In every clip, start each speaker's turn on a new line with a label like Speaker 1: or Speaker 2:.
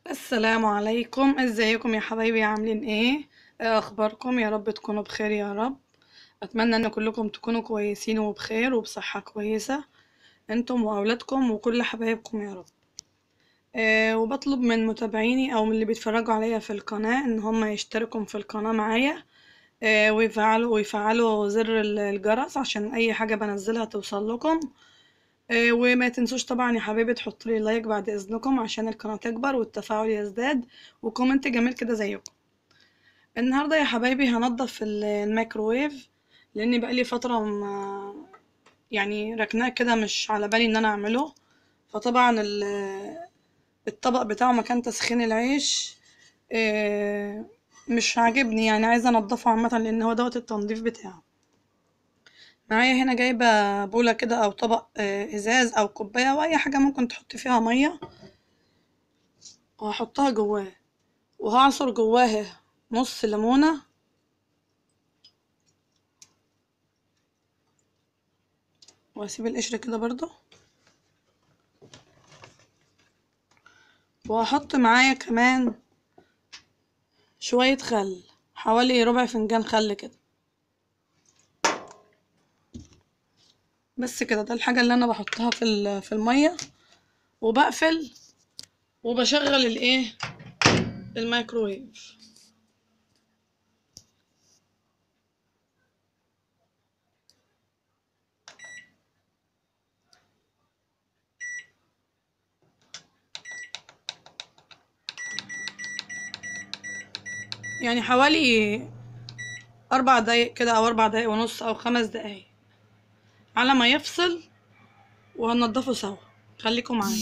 Speaker 1: السلام عليكم ازيكم يا حبايبي عاملين ايه إيه اخباركم يا رب تكونوا بخير يا رب اتمنى ان كلكم تكونوا كويسين وبخير وبصحة كويسة انتم واولادكم وكل حبايبكم يا رب إيه وبطلب من متابعيني او من اللي بيتفرجوا عليا في القناة ان هم يشتركوا في القناة معايا إيه ويفعلوا ويفعلوا زر ال- الجرس عشان اي حاجة بنزلها توصل لكم إيه وما تنسوش طبعا يا حبايبي تحطوا لي لايك بعد اذنكم عشان القناة تكبر والتفاعل يزداد وكومنت جميل كده زيكم النهارده يا حبايبي هنضف ال- الميكروويف لاني بقالي فتره ما يعني ركناه كده مش على بالي ان انا اعمله فطبعا ال- الطبق بتاعه مكان تسخين العيش إيه، مش عاجبني يعني عايزه انضفه عامه لان هو دوت التنظيف بتاعه معايا هنا جايبه بوله كده او طبق آه، ازاز او كوبايه او اي حاجه ممكن تحط فيها ميه وهحطها جواه وهعصر جواه نص ليمونه وهسيب القشر كده برضو وهحط معايا كمان شوية خل حوالي ربع فنجان خل كده بس كده ده الحاجة اللي انا بحطها في ال- في المية وبقفل وبشغل الايه الميكروويف يعني حوالي اربع دقايق كده او اربع دقايق ونص او خمس دقايق على ما يفصل وهنضفه سوا خليكم معايا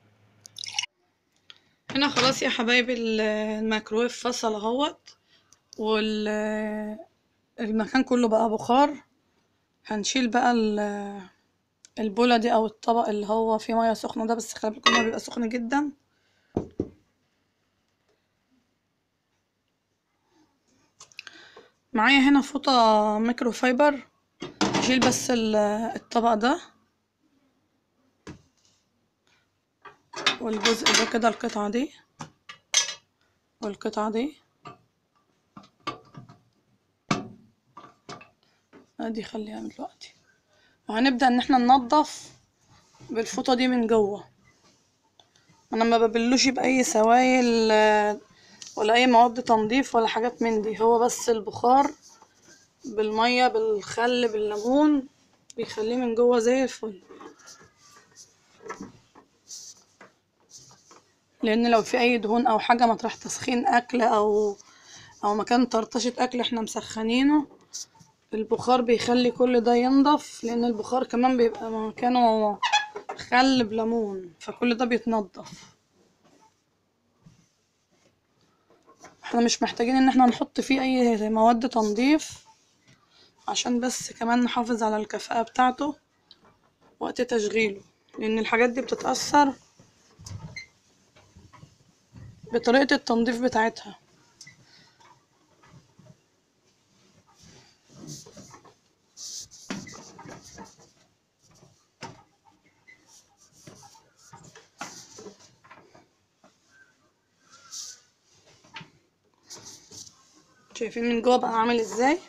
Speaker 1: هنا خلاص يا حبايبي ال- الميكروويف فصل اهوت والمكان كله بقى بخار هنشيل بقى ال- البولة دي او الطبق اللي هو فيه مية سخنة ده بس خلي بالكم هو بيبقى سخن جدا معايا هنا فوطة ميكرو فايبر اشيل بس ال- الطبق ده والجزء ده كده القطعة دي والقطعة دي ادي خليها من دلوقتي وهنبدأ ان احنا ننضف بالفوطة دي من جوه انا ما ببلوش باي سوائل آه، ولا اي مواد تنظيف ولا حاجات من دي هو بس البخار بالمية بالخل بالليمون بيخليه من جوه زي الفل لان لو في اي دهون او حاجه مطرح تسخين اكل او او مكان طرطشه اكل احنا مسخنينه البخار بيخلي كل ده ينضف لان البخار كمان بيبقى مكانه خل بليمون فكل ده بيتنضف احنا مش محتاجين ان احنا نحط فيه اي مواد تنظيف عشان بس كمان نحافظ على الكفاءة بتاعته وقت تشغيله لان الحاجات دي بتتأثر بطريقة التنظيف بتاعتها شايفين من جوه بقى عامل ازاي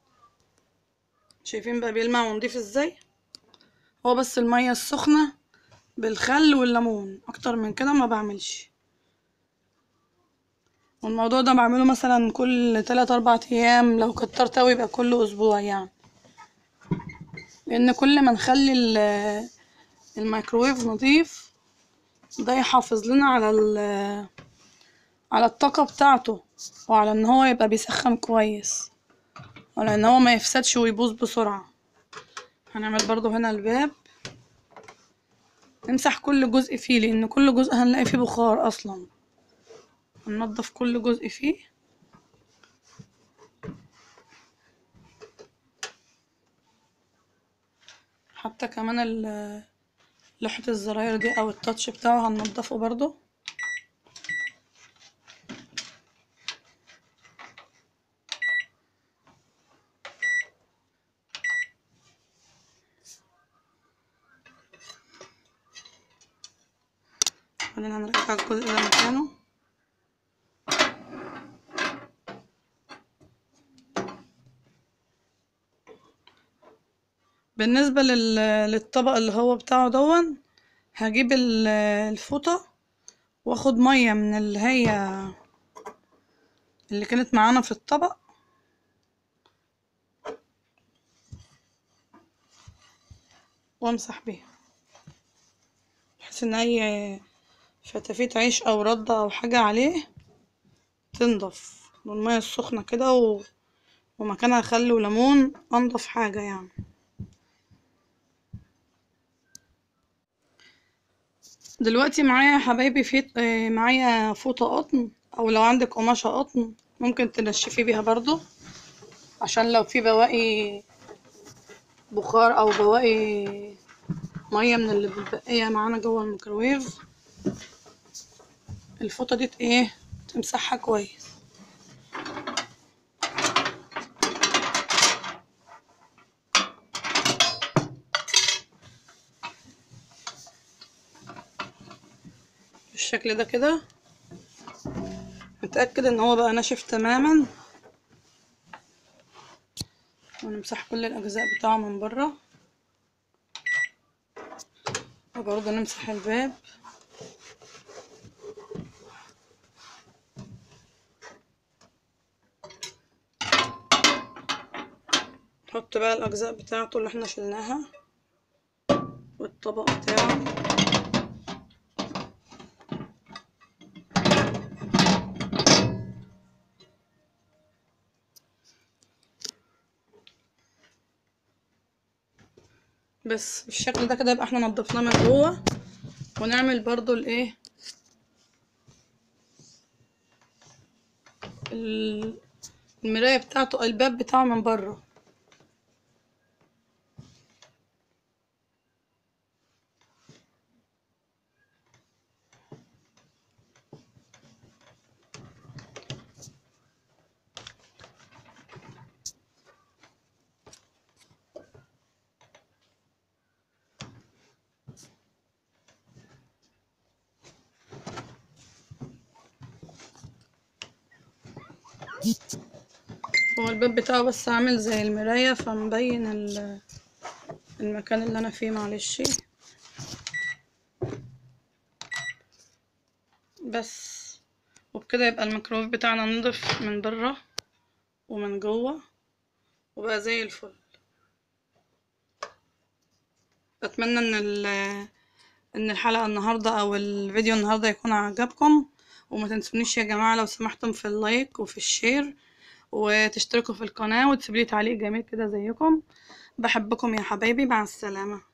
Speaker 1: شايفين بقى بيلمع ونضيف ازاي هو بس المية السخنة بالخل والليمون اكتر من كده ما بعملش والموضوع ده بعمله مثلا كل تلات اربع ايام لو كترت اوي يبقى كل اسبوع يعني لان كل ما نخلي ال- الميكروويف نضيف ده يحافظ لنا على ال- على الطاقة بتاعته وعلى ان هو يبقى بيسخن كويس وعلى ان هو ما يفسدش ويبوظ بسرعة هنعمل برضو هنا الباب نمسح كل جزء فيه لان كل جزء هنلاقي فيه بخار اصلا هننضف كل جزء فيه حتى كمان ال- لوحة الزراير دي او التاتش بتاعه هننضفه برضو بعدين هنرجع الجزء ده مكانه بالنسبة لل... للطبق اللي هو بتاعه دون هجيب ال- الفوطة واخد مية من اللي هي اللي كانت معانا في الطبق وامسح بيها بحيث ان اي فتافيت عيش او ردة او حاجة عليه تنضف والمية السخنة كده و... ومكانها خل وليمون انضف حاجة يعني دلوقتي معايا يا حبايبي في آه، معايا فوطة قطن او لو عندك قماشة قطن ممكن تنشفي بيها برضو عشان لو في بواقي بخار او بواقي مية من اللي متبقية معانا جوه الميكروويف الفوطة دي ايه تمسحها كويس بالشكل ده كده متأكد ان هو بقى ناشف تماما ونمسح كل الاجزاء بتاعه من بره وبرضه نمسح الباب نحط بقى الاجزاء بتاعته اللي احنا شلناها والطبق بتاعه بس بالشكل ده كده يبقى احنا نضفناه من جوه ونعمل برضو الايه ال- المراية بتاعته الباب بتاعه من بره هو الباب بتاعه بس عامل زي المراية فمبين ال- المكان اللي انا فيه معلش بس وبكده يبقى الميكرويف بتاعنا نضف من بره ومن جوه وبقى زي الفل اتمنى ان ال ان الحلقة النهاردة او الفيديو النهاردة يكون عجبكم وما تنسونيش يا جماعة لو سمحتم في اللايك وفي الشير وتشتركوا في القناة وتسيبولي تعليق جميل كده زيكم بحبكم يا حبايبي مع السلامة